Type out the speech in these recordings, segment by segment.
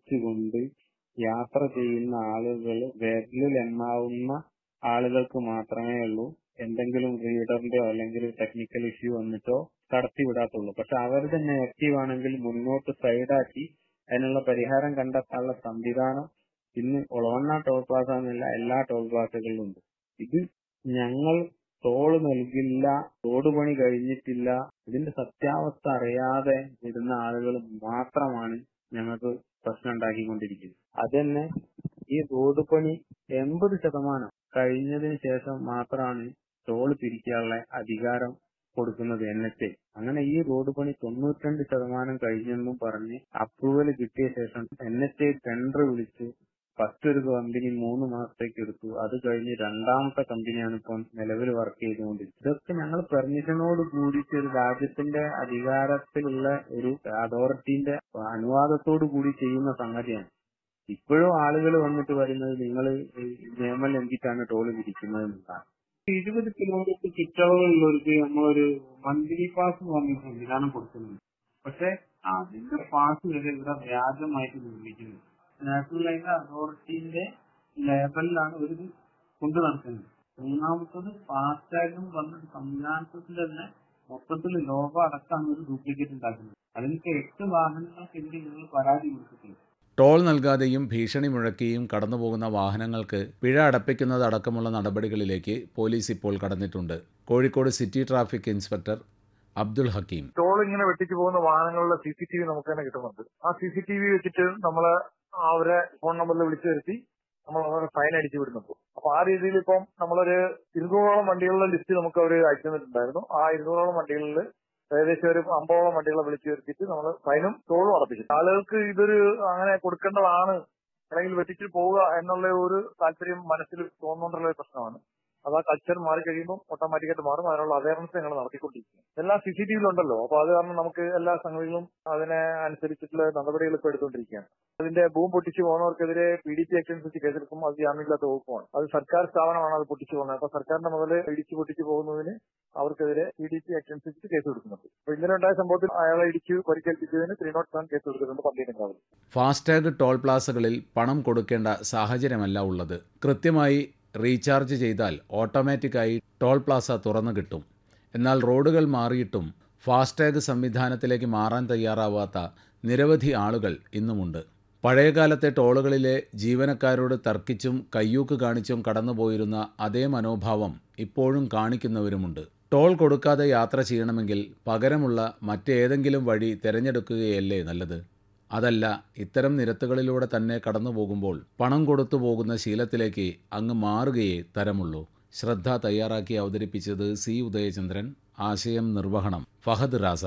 ഉപയോഗിച്ചുകൊണ്ട് യാത്ര ചെയ്യുന്ന ആളുകൾ വിരലിൽ എണ്ണാവുന്ന ആളുകൾക്ക് മാത്രമേ ഉള്ളൂ എന്തെങ്കിലും റീഡറിന്റെയോ അല്ലെങ്കിൽ ടെക്നിക്കൽ ഇഷ്യൂ വന്നിട്ടോ കടത്തി വിടാത്തുള്ളൂ പക്ഷെ അവർ തന്നെ ആക്റ്റീവ് ആണെങ്കിൽ മുന്നോട്ട് സൈഡാക്കി അതിനുള്ള പരിഹാരം കണ്ടെത്താനുള്ള സംവിധാനം ഇന്ന് ഒളവണ്ണ ടോൾ പ്ലാസ എന്നല്ല എല്ലാ ടോൾ പ്ലാസകളിലും ഉണ്ട് ഇത് ഞങ്ങൾ ടോൾ നൽകില്ല റോഡ് പണി കഴിഞ്ഞിട്ടില്ല ഇതിന്റെ സത്യാവസ്ഥ അറിയാതെ വിടുന്ന ആളുകൾ മാത്രമാണ് ഞങ്ങൾക്ക് പ്രശ്നം ഉണ്ടാക്കിക്കൊണ്ടിരിക്കുന്നത് അതന്നെ ഈ റോഡ് പണി എൺപത് ശതമാനം കഴിഞ്ഞതിന് ശേഷം മാത്രമാണ് ടോൾ പിരിക്കാനുള്ള അധികാരം കൊടുക്കുന്നത് എൻ എച്ച് ഐ അങ്ങനെ ഈ റോഡ് പണി തൊണ്ണൂറ്റിരണ്ട് ശതമാനം കഴിഞ്ഞെന്നും പറഞ്ഞ് അപ്രൂവൽ കിട്ടിയ ശേഷം എൻ എച്ച് ഐ ടെൻഡർ വിളിച്ച് ഫസ്റ്റ് ഒരു കമ്പനി മൂന്ന് മാസത്തേക്ക് എടുത്തു അത് കഴിഞ്ഞ് രണ്ടാമത്തെ കമ്പനിയാണ് ഇപ്പം നിലവിൽ വർക്ക് ചെയ്തുകൊണ്ടിരിക്കുന്നത് ഇതൊക്കെ ഞങ്ങൾ പെർമിഷനോട് കൂടിയിട്ട് ഒരു രാജ്യത്തിന്റെ അധികാരത്തിലുള്ള ഒരു അതോറിറ്റിന്റെ അനുവാദത്തോടു കൂടി ചെയ്യുന്ന സംഗതിയാണ് ഇപ്പോഴും ആളുകൾ വന്നിട്ട് പറയുന്നത് നിങ്ങൾ നിയമം ലംഘിച്ചാണ് ടോൾ വിരിക്കുന്നത് എന്നതാണ് ഇരുപത് കിലോമീറ്റർ ചുറ്റളവുള്ളവർക്ക് നമ്മളൊരു മന്ത്ലി പാസ് എന്ന് പറഞ്ഞ സംവിധാനം കൊടുക്കുന്നുണ്ട് പക്ഷെ അതിന്റെ പാസ് വരെ ഇവിടെ വ്യാജമായിട്ട് നിർമ്മിക്കുന്നത് നാഷണൽ ലൈൻ അതോറിറ്റിന്റെ ലേബലിലാണ് ഇവർ കൊണ്ടു നടക്കുന്നത് മൂന്നാമത്തത് ഫാസ്ടാഗും പറഞ്ഞ സംവിധാനത്തിൽ തന്നെ മൊത്തത്തിൽ ലോകം അടക്കമാണ് ഒരു ഡ്യൂപ്ലിക്കേറ്റ് ഉണ്ടാക്കുന്നത് അതിനൊക്കെ എട്ട് വാഹനങ്ങൾക്കെതിരെ നിങ്ങൾ പരാതി കൊടുത്തിട്ടുണ്ട് ടോൾ നൽകാതെയും ഭീഷണി മുഴക്കിയും കടന്നുപോകുന്ന വാഹനങ്ങൾക്ക് പിഴ അടപ്പിക്കുന്നതടക്കമുള്ള നടപടികളിലേക്ക് പോലീസ് ഇപ്പോൾ കടന്നിട്ടുണ്ട് Kozhikode city traffic inspector Abdul Hakkim toll ഇങ്ങനെ വെട്ടിച്ചു പോകുന്ന വാഹനങ്ങളുടെ സി സി ടി വി നമുക്ക് തന്നെ കിട്ടുന്നുണ്ട് ആ സി സി ടി വി വെച്ചിട്ട് നമ്മള് അവരെ ഫോൺ നമ്പറിൽ വിളിച്ചു വരുത്തി നമ്മൾ അവരെ ഫൈൻ അടിച്ചു വിടുന്നുണ്ട് അപ്പൊ ആ രീതിയിൽ ഇപ്പം നമ്മളൊരു ഇരുന്നൂറോളം വണ്ടികളുടെ ലിസ്റ്റ് നമുക്ക് അവർ അയച്ചു തന്നിട്ടുണ്ടായിരുന്നു ആ ഇരുന്നൂറോളം വണ്ടികളിൽ ഏകദേശം ഒരു അമ്പതോളം വണ്ടികളെ വിളിച്ചു വരുത്തിയിട്ട് നമ്മൾ ഫൈനും ടോളും അടപ്പിച്ചു ആളുകൾക്ക് ഇതൊരു അങ്ങനെ കൊടുക്കേണ്ടതാണ് അല്ലെങ്കിൽ വെട്ടിച്ചു പോവുക എന്നുള്ള ഒരു താല്പര്യം മനസ്സിൽ തോന്നുന്നുണ്ടുള്ള ഒരു പ്രശ്നമാണ് അത് ആ കൾച്ചർ മാറി കഴിയുമ്പോൾ ഓട്ടോമാറ്റിക്കായിട്ട് മാറും അതിനുള്ള അവയർനെസ് ഞങ്ങൾ നടത്തിക്കൊണ്ടിരിക്കുന്നു എല്ലാം സി സി ടി വിയിലുണ്ടല്ലോ അപ്പൊ അത് കാരണം നമുക്ക് എല്ലാ സംഗതികളും അതിനെ അനുസരിച്ചിട്ടുള്ള നടപടികൾ ഇപ്പോൾ എടുത്തുകൊണ്ടിരിക്കുകയാണ് അതിന്റെ ഭൂമി പൊട്ടിച്ചു പോകുന്നവർക്കെതിരെ പി ഡി പി ആക്ട് അനുസരിച്ച് കേസെടുക്കും അത് ജാമ്യമില്ലാത്ത വകുപ്പുമാണ് അത് സർക്കാർ സ്ഥാപനമാണ് അത് പൊട്ടിച്ചു പോകുന്നത് അപ്പൊ സർക്കാരിന്റെ മുതൽ ഇടിച്ചു പൊട്ടിച്ചു പോകുന്നതിന് അവർക്കെതിരെ പി ഡി പി ആക്ട് അനുസരിച്ച് കേസ് കൊടുക്കുന്നുണ്ട് അപ്പൊ ഇന്നലെ ഉണ്ടായ സംഭവത്തിൽ അയാളെ ഇടിച്ചു പരിക്കേൽപ്പിച്ചതിന് ത്രീ നോട്ട് സെവൻ കേസ് കൊടുത്തിട്ടുണ്ട് പന്തീരങ്കാവിൽ ഫാസ്ടാഗ് ടോൾ പ്ലാസകളിൽ പണം കൊടുക്കേണ്ട സാഹചര്യമല്ല ഉള്ളത് കൃത്യമായി റീചാർജ് ചെയ്താൽ ഓട്ടോമാറ്റിക്കായി ടോൾ പ്ലാസ തുറന്നു കിട്ടും എന്നാൽ റോഡുകൾ മാറിയിട്ടും ഫാസ്ടാഗ് സംവിധാനത്തിലേക്ക് മാറാൻ തയ്യാറാവാത്ത നിരവധി ആളുകൾ ഇന്നുമുണ്ട് പഴയകാലത്തെ ടോളുകളിലെ ജീവനക്കാരോട് തർക്കിച്ചും കയ്യൂക്ക് കാണിച്ചും കടന്നുപോയിരുന്ന അതേ മനോഭാവം ഇപ്പോഴും കാണിക്കുന്നവരുമുണ്ട് ടോൾ കൊടുക്കാതെ യാത്ര ചെയ്യണമെങ്കിൽ പകരമുള്ള മറ്റേതെങ്കിലും വഴി തിരഞ്ഞെടുക്കുകയല്ലേ നല്ലത് അതല്ല ഇത്തരം നിരത്തുകളിലൂടെ തന്നെ കടന്നു പോകുമ്പോൾ പണം കൊടുത്തു പോകുന്ന ശീലത്തിലേക്ക് അങ്ങ് മാറുകയേ തരമുള്ളൂ ശ്രദ്ധ തയ്യാറാക്കി അവതരിപ്പിച്ചത് സി ഉദയചന്ദ്രൻ ആശയം നിർവഹണം ഫഹദ് റാസ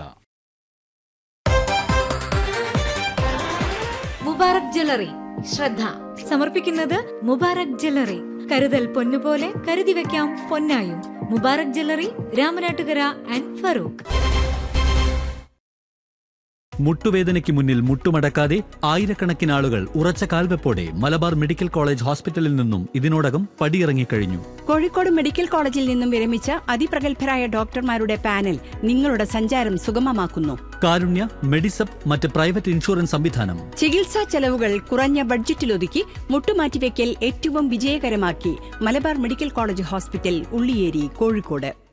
മുബാറക് ജ്വല്ലറി ശ്രദ്ധ സമർപ്പിക്കുന്നത് മുബാറക് ജ്വല്ലറി കരുതൽ പൊന്നുപോലെ കരുതി വെക്കാം പൊന്നായും മുബാറക് ജ്വല്ലറി രാമനാട്ടുകര ആൻഡ് ഫറൂഖ് മുട്ടുവേദനയ്ക്ക് മുന്നിൽ മുട്ടുമടക്കാതെ ആയിരക്കണക്കിന് ആളുകൾ ഉറച്ച കാൽവെപ്പോടെ മലബാർ മെഡിക്കൽ കോളേജ് ഹോസ്പിറ്റലിൽ നിന്നും ഇതിനോടകം പടിയിറങ്ങിക്കഴിഞ്ഞു കോഴിക്കോട് മെഡിക്കൽ കോളേജിൽ നിന്നും വിരമിച്ച അതിപ്രഗത്ഭരായ ഡോക്ടർമാരുടെ പാനൽ നിങ്ങളുടെ സഞ്ചാരം സുഗമമാക്കുന്നു കാരുണ്യ മെഡിസപ്പ് മറ്റ് പ്രൈവറ്റ് ഇൻഷുറൻസ് സംവിധാനം ചികിത്സാ ചെലവുകൾ കുറഞ്ഞ ബഡ്ജറ്റിലൊതുക്കി മുട്ടുമാറ്റിവെക്കൽ ഏറ്റവും വിജയകരമാക്കി Malabar medical college hospital Ulliyeri Kozhikode